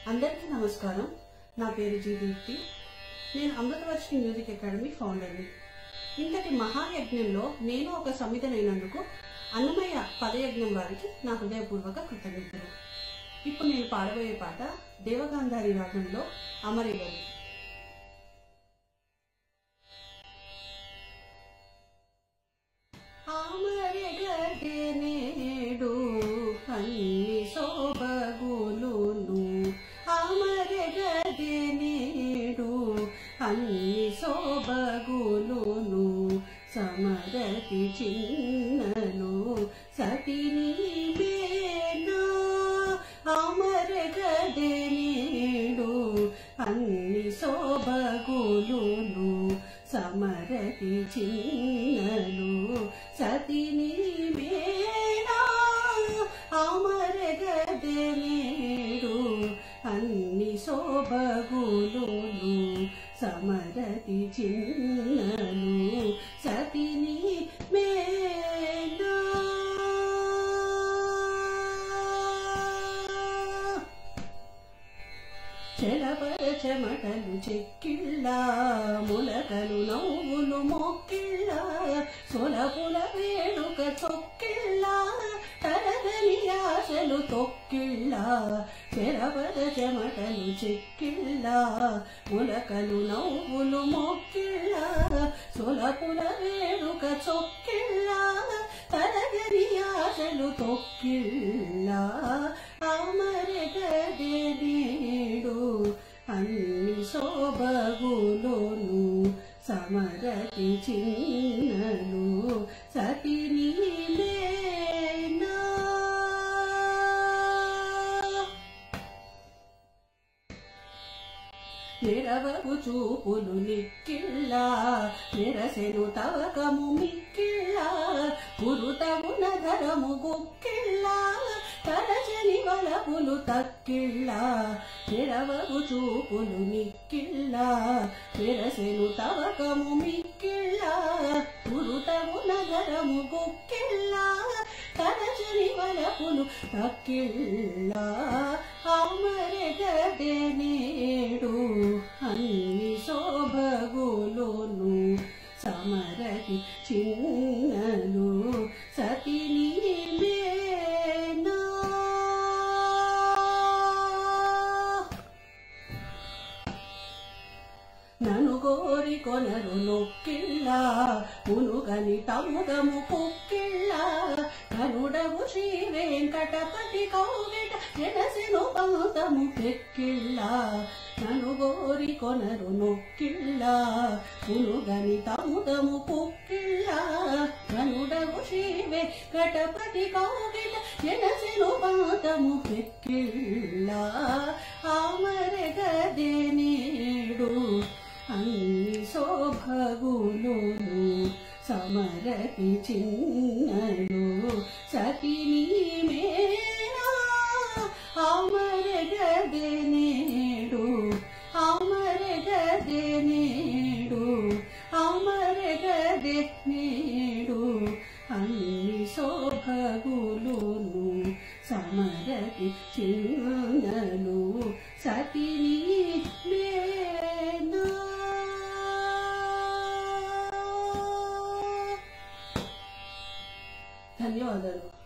అందరికీ నమస్కారం నా పేరు జీ దీప్తి నేను అమృతవర్షిణి మ్యూజిక్ అకాడమీ ఫౌండర్ని ఇంతటి మహాయజ్ఞంలో నేను ఒక సమితనైనందుకు అన్నమయ్య పదయజ్ఞం వారికి నా హృదయపూర్వక కృతజ్ఞతలు ఇప్పుడు నేను పాడబోయే పాట దేవగాంధారి రాగంలో అమరిగలు ఆమరగదే నేడు అన్ని శోభగులును ఆమరగదే నేడు అన్ని శోభగులును సమరతి చిన్నను సతిని మేనా అమరగదే నేడు అన్ని శోభగులును సమరతి చిన్నను సతిని మేనా అమరగదే నేడు అన్ని శోభగులును సమరతి చిన్నను సతిని మేనా చెలపరచమటలు చెక్కిళ్ళ ములకలు నవ్వులు మొక్కిళ్ళ సొలపుల వేడుక చొక్కిళ్ళ తరగని ఆశలు తొక్కిళ్ళ చెలపరచమటలు చెక్కిళ్ళ ములకలు నవ్వులు మొక్కిళ్ళ సొలపుల వేడుక చొక్కిళ్ళ తరగని ఆశలు తొక్కిళ్ళ అమరగదే నేడు అన్ని శోభగులోను సమరతి చిన్నను సతిని లేనా నిరవకు చూపులు నిక్కిళ్ళ నిరసెను తవకము మిక్కిళ్ళ కురుతమున ధరము గుక్కిళ్ళ తరచని వలపులు తక్కిళ్ళ నిరవకు చూపులు నిక్కిళ్ళ నిరసెను తవకము మిక్కిళ్ళ కురుతమున ధరము గుక్కిళ్ళ తరచని వలపులు తక్కిళ్ళ అమరగదే నేడు అన్ని శోభగులును సమరతి చిన్నలు సతిని మేనా నను కోరి కొనరు నొక్కిళ్ళ మునుగని తముగము కుక్కిళ్ళ కనుడవు శ్రీ వెంకటపతి కౌగిట జనసిను పంతము పెక్కిళ్ళ నను కోరి కొనరు నొక్కిళ్ళ మునుగని తముగము కుక్కిళ్ళ కనుడవు శ్రీ వెంకటపతి కౌగిట జనసిను పంతము పెక్కిళ్ళ ఆమరగదే నేడు అన్ని శోభగులును సమరతి చిన్నలు సతిని మేనా అమరగదే నేడు అమరగదే నేడు అమరగదే నేడు అన్ని శోభగులును సమరతి చిన్నలు సతిని మేనా ధన్యవాదాలు